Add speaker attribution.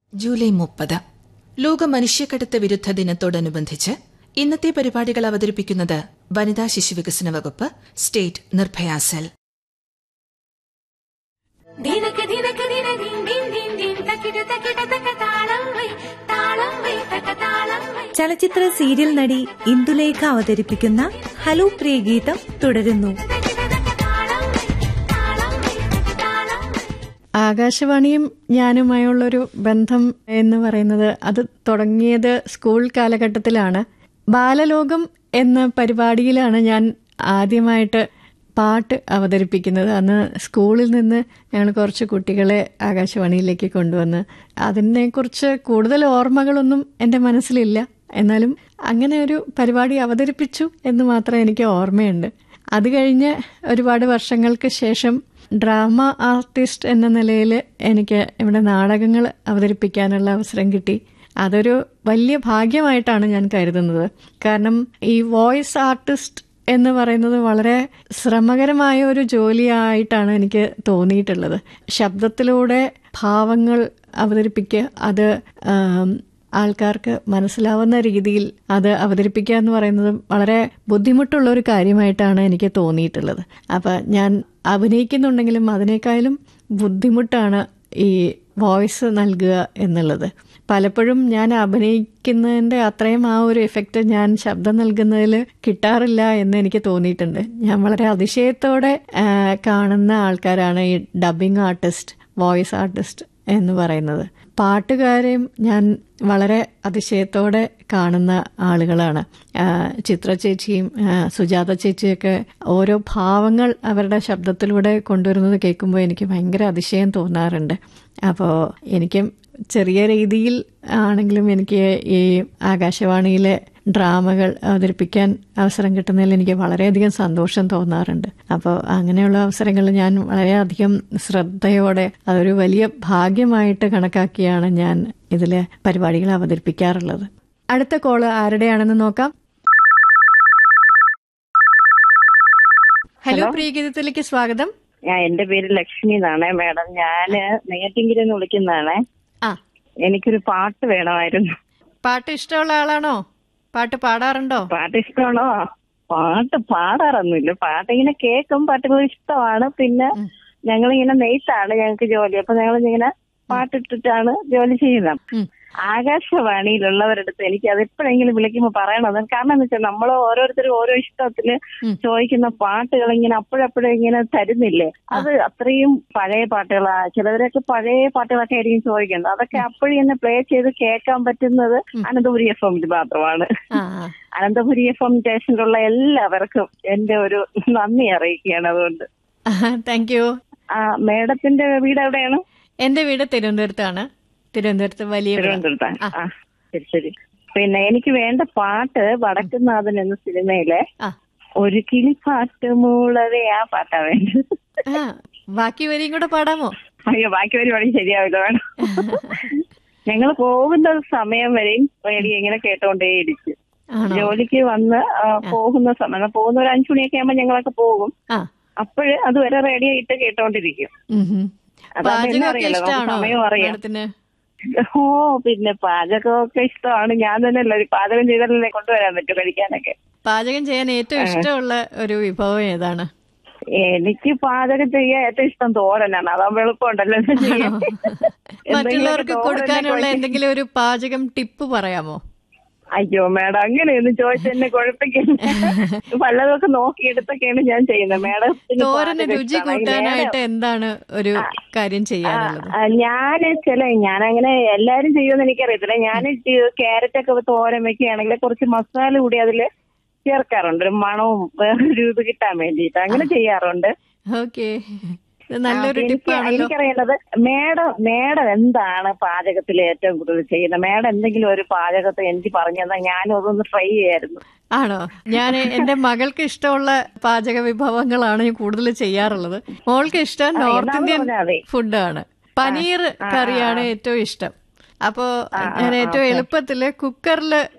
Speaker 1: July മുപ്പത് ലോക മനുഷ്യക്കടത്ത് വിരുദ്ധ ദിനത്തോടനുബന്ധിച്ച് ഇന്നത്തെ പരിപാടികൾ അവതരിപ്പിക്കുന്നത് വനിതാ ശിശുവികസന വകുപ്പ് സ്റ്റേറ്റ് നിർഭയ സെൽ
Speaker 2: ദിനക്ക് ദിനക്ക് ദിന ദിൻ ദിൻ ദിൻ ദിൻ തക്കിട തക്കിട തക്ക താളം വൈ താളം വൈ തക്ക താളം വൈ
Speaker 3: ചലച്ചിത്ര സീരിയൽ നടി ഇന്ദുലേഖ അവതരിപ്പിക്കുന്ന ഹലോ പ്രിയ ഗീതം തുടരുന്നു
Speaker 2: തക്കിട തക്ക താളം വൈ താളം വൈ തക്ക താളം വൈ
Speaker 4: ആകാശവാണിയും ഞാനുമായുള്ളൊരു ബന്ധം എന്ന് പറയുന്നത് അത് തുടങ്ങിയത് സ്കൂൾ കാലഘട്ടത്തിലാണ് ബാലലോകം എന്ന പരിപാടിയിലാണ് ഞാൻ ആദ്യമായിട്ട് പാട്ട് അവതരിപ്പിക്കുന്നത് അന്ന് സ്കൂളിൽ നിന്ന് ഞങ്ങൾ കുറച്ച് കുട്ടികളെ ആകാശവാണിയിലേക്ക് കൊണ്ടുവന്ന് അതിനെക്കുറിച്ച് കൂടുതൽ ഓർമ്മകളൊന്നും എൻ്റെ മനസ്സിലില്ല എന്നാലും അങ്ങനെ ഒരു പരിപാടി അവതരിപ്പിച്ചു എന്ന് മാത്രം എനിക്ക് ഓർമ്മയുണ്ട് അത് കഴിഞ്ഞ് ഒരുപാട് വർഷങ്ങൾക്ക് ശേഷം ഡ്രാമ ആർട്ടിസ്റ്റ് എന്ന നിലയിൽ എനിക്ക് ഇവിടെ നാടകങ്ങൾ അവതരിപ്പിക്കാനുള്ള അവസരം കിട്ടി അതൊരു വലിയ ഭാഗ്യമായിട്ടാണ് ഞാൻ കരുതുന്നത് കാരണം ഈ വോയിസ് ആർട്ടിസ്റ്റ് എന്ന് പറയുന്നത് വളരെ ശ്രമകരമായ ഒരു ജോലിയായിട്ടാണ് എനിക്ക് തോന്നിയിട്ടുള്ളത് ശബ്ദത്തിലൂടെ ഭാവങ്ങൾ അവതരിപ്പിക്കുക അത് ആം, ആൾക്കാർക്ക് മനസ്സിലാവുന്ന രീതിയിൽ അത് അവതരിപ്പിക്കുക എന്ന് പറയുന്നത് വളരെ ബുദ്ധിമുട്ടുള്ള ഒരു കാര്യമായിട്ടാണ് എനിക്ക് തോന്നിയിട്ടുള്ളത് അപ്പം ഞാൻ അഭിനയിക്കുന്നുണ്ടെങ്കിലും അതിനേക്കാളും ബുദ്ധിമുട്ടാണ് ഈ വോയിസ് നൽകുക എന്നുള്ളത് പലപ്പോഴും ഞാൻ അഭിനയിക്കുന്നതിൻ്റെ അത്രയും ആ ഒരു എഫക്റ്റ് ഞാൻ ശബ്ദം നൽകുന്നതിൽ കിട്ടാറില്ല എന്ന് എനിക്ക് തോന്നിയിട്ടുണ്ട് ഞാൻ വളരെ അതിശയത്തോടെ ആ, കാണുന്ന ആൾക്കാരാണ് ഈ ഡബിങ് ആർട്ടിസ്റ്റ് വോയിസ് ആർട്ടിസ്റ്റ് എന്ന് പറയുന്നത് പാട്ടുകാരെയും ഞാൻ വളരെ അതിശയത്തോടെ കാണുന്ന ആളുകളാണ് ആ, ചിത്ര ചേച്ചിയും ആ, സുജാത ചേച്ചിയൊക്കെ ഓരോ ഭാവങ്ങൾ അവരുടെ ശബ്ദത്തിലൂടെ കൊണ്ടുവരുന്നത് കേൾക്കുമ്പോൾ എനിക്ക് ഭയങ്കര അതിശയം തോന്നാറുണ്ട് അപ്പോൾ എനിക്കും ചെറിയ രീതിയിൽ ആണെങ്കിലും എനിക്ക് ഈ ആകാശവാണിയിലെ ഡ്രാമകൾ അവതരിപ്പിക്കാൻ അവസരം കിട്ടുന്നതിൽ എനിക്ക് വളരെയധികം സന്തോഷം തോന്നാറുണ്ട് അപ്പോൾ അങ്ങനെയുള്ള അവസരങ്ങൾ ഞാൻ വളരെയധികം ശ്രദ്ധയോടെ അതൊരു വലിയ ഭാഗ്യമായിട്ട് കണക്കാക്കിയാണ് ഞാൻ ഇതിൽ പരിപാടികൾ അവതരിപ്പിക്കാറുള്ളത് അടുത്ത കോള് ആരുടെയാണെന്ന് നോക്കാം ഹലോ പ്രിയഗീതത്തിലേക്ക് സ്വാഗതം
Speaker 5: ഞാൻ എന്റെ പേര് ലക്ഷ്മി എന്നാണ് മാഡം ഞാന് നെയ്യാറ്റിൻകരയിൽ നിന്ന് വിളിക്കുന്നതാണ്
Speaker 4: ആ
Speaker 5: എനിക്കൊരു പാട്ട് വേണമായിരുന്നു
Speaker 4: പാട്ട് ഇഷ്ടമുള്ള ആളാണോ പാട്ട് പാടാറുണ്ടോ
Speaker 5: പാട്ട് ഇഷ്ടമാണോ പാട്ട് പാടാറൊന്നുമില്ല പാട്ട് ഇങ്ങനെ കേൾക്കും പാട്ടുകൾ ഇഷ്ടമാണ് പിന്നെ ഞങ്ങളിങ്ങനെ നെയ്ത്താണ് ഞങ്ങൾക്ക് ജോലി അപ്പൊ ഞങ്ങൾ ഇങ്ങനെ പാട്ടിട്ടിട്ടാണ് ജോലി ചെയ്യുന്നത്
Speaker 4: ഉം.
Speaker 5: ആകാശവാണിയിലുള്ളവരുടെ അടുത്ത് എനിക്ക് അത് എപ്പോഴെങ്കിലും വിളിക്കുമ്പോൾ പറയണത് കാരണം എന്ന് വെച്ചാൽ നമ്മൾ ഓരോരുത്തരും ഓരോ ഇഷ്ടത്തില്
Speaker 4: ഉം.
Speaker 5: ചോദിക്കുന്ന പാട്ടുകൾ ഇങ്ങനെ അപ്പോഴപ്പോഴും ഇങ്ങനെ തരുന്നില്ലേ അത് അത്രയും പഴയ പാട്ടുകളാ ചിലവരൊക്കെ പഴയ പാട്ടുകളൊക്കെ ആയിരിക്കും ചോദിക്കുന്നത് അതൊക്കെ അപ്പോഴും തന്നെ പ്ലേ ചെയ്ത് കേൾക്കാൻ പറ്റുന്നത് അനന്തപുരി എഫ് എമ്മിൽ മാത്രമാണ്
Speaker 4: ആ ആ.
Speaker 5: അനന്തപുരി എഫ് എം സ്റ്റേഷനിലുള്ള എല്ലാവർക്കും എന്റെ ഒരു നന്ദി അറിയിക്കുകയാണ് അതുകൊണ്ട്
Speaker 4: താങ്ക് യു
Speaker 5: ആ മേഡത്തിന്റെ വീട് എവിടെയാണ്
Speaker 4: എന്റെ വീട് തിരുവനന്തപുരത്താണ് തിരുവനന്തപുരത്ത് വലിയ
Speaker 5: തിരുവനന്തപുരത്താണ് ആ ശരി ശരി പിന്നെ എനിക്ക് വേണ്ട പാട്ട് വടക്കുന്നാഥൻ എന്ന സിനിമയിലെ
Speaker 4: ആ
Speaker 5: ഒരു കിളിപ്പാട്ട് മൂളവേ ആ പാട്ടാ വേണ്ടത്
Speaker 4: ആ ബാക്കി വരിയും കൂടെ പാടാമോ
Speaker 5: അയ്യോ ബാക്കി പരിപാടി ശരിയാവില്ല വേണം ഞങ്ങൾ പോകുന്ന സമയം വരെയും റേഡിയോ ഇങ്ങനെ കേട്ടോണ്ടേയിരിക്കും
Speaker 4: ആണോ
Speaker 5: ജോലിക്ക് വന്ന് ആ, പോകുന്ന സമയം പോകുന്ന ഒരു അഞ്ചു മണിയൊക്കെ ആകുമ്പോൾ ഞങ്ങളൊക്കെ പോകും
Speaker 4: ആ
Speaker 5: അപ്പോഴ് അതുവരെ റേഡിയോ ഇട്ട് കേട്ടോണ്ടിരിക്കും
Speaker 4: ഉം ഹും.
Speaker 5: അതാവുമ്പോ എന്നെ
Speaker 4: പാചകമൊക്കെ
Speaker 5: അറിയാലോ, നമുക്ക്
Speaker 4: ഇഷ്ടമാണോ
Speaker 5: സമയം അറിയാം.
Speaker 4: മാഡത്തിന്
Speaker 5: ഓ പിന്നെ പാചകമൊക്കെ ഇഷ്ടമാണ് ഞാൻ തന്നെ അല്ല പാചകം ചെയ്താലല്ലേ കൊണ്ടുവരാൻ പറ്റും കഴിക്കാനൊക്കെ
Speaker 4: പാചകം ചെയ്യാൻ ഏറ്റവും ഇഷ്ടമുള്ള ഒരു വിഭവം ഏതാണ്
Speaker 5: എനിക്ക് പാചകം ചെയ്യാൻ ഏറ്റവും ഇഷ്ടം തോരനാണ് അതാകുമ്പോ എളുപ്പമുണ്ടല്ലോ ചെയ്യാൻ. എന്തെങ്കിലുമൊക്കെ
Speaker 4: മറ്റുള്ളവർക്ക്
Speaker 5: തോരനൊക്കെ
Speaker 4: കൊടുക്കാനുള്ള
Speaker 5: വെച്ച്
Speaker 4: എന്തെങ്കിലും ഒരു പാചകം ടിപ്പ് പറയാമോ
Speaker 5: അയ്യോ മേഡം അങ്ങനെയൊന്നും ചോദിച്ച എന്നെ കുഴപ്പിക്കില്ല പലതൊക്കെ നോക്കിയെടുത്തൊക്കെയാണ് ഞാൻ ചെയ്യുന്നത് മേഡം
Speaker 4: തോരന് രുചി കൂട്ടാനായിട്ട് എന്താണ് ഒരു കാര്യം ചെയ്യാനുള്ളത്
Speaker 5: ഞാൻ ചില ഞാനങ്ങനെ എല്ലാരും ചെയ്യുമെന്ന് എനിക്കറിയത്തില്ല ഞാൻ ക്യാരറ്റ് ഒക്കെ തോരൻ വെക്കുകയാണെങ്കിൽ കുറച്ച് മസാല കൂടി അതിൽ ചേർക്കാറുണ്ട് ഒരു മണവും വേറൊരു ഇത് കിട്ടാൻ വേണ്ടിയിട്ട് അങ്ങനെ ചെയ്യാറുണ്ട്
Speaker 4: ഓക്കെ നല്ലൊരു
Speaker 5: ആ, എനിക്ക്
Speaker 4: ടിപ്പാണല്ലോ
Speaker 5: എനിക്കറിയേണ്ടത് മേഡം മേഡം എന്താണ് പാചകത്തിൽ ഏറ്റവും കൂടുതൽ ചെയ്യുന്നത് മേഡം എന്തെങ്കിലും ഒരു പാചകത്തെ എനിക്ക് പറഞ്ഞു തന്നാൽ ഞാനും അതൊന്ന് ട്രൈ ചെയ്യായിരുന്നു
Speaker 4: ആണോ ഞാൻ എന്റെ മകൾക്ക് ഇഷ്ടമുള്ള പാചക വിഭവങ്ങളാണ് ഞാൻ കൂടുതൽ ചെയ്യാറുള്ളത് മോൾക്ക് ഇഷ്ടം
Speaker 5: ആ,
Speaker 4: നോർത്ത്
Speaker 5: എന്നാ
Speaker 4: ഇന്ത്യൻ
Speaker 5: പറഞ്ഞാ മതി.
Speaker 4: ഫുഡാണ് പനീർ കറിയാണ് ഏറ്റവും ഇഷ്ടം അപ്പോ ഞാൻ ഏറ്റവും എളുപ്പത്തില് കുക്കറിൽ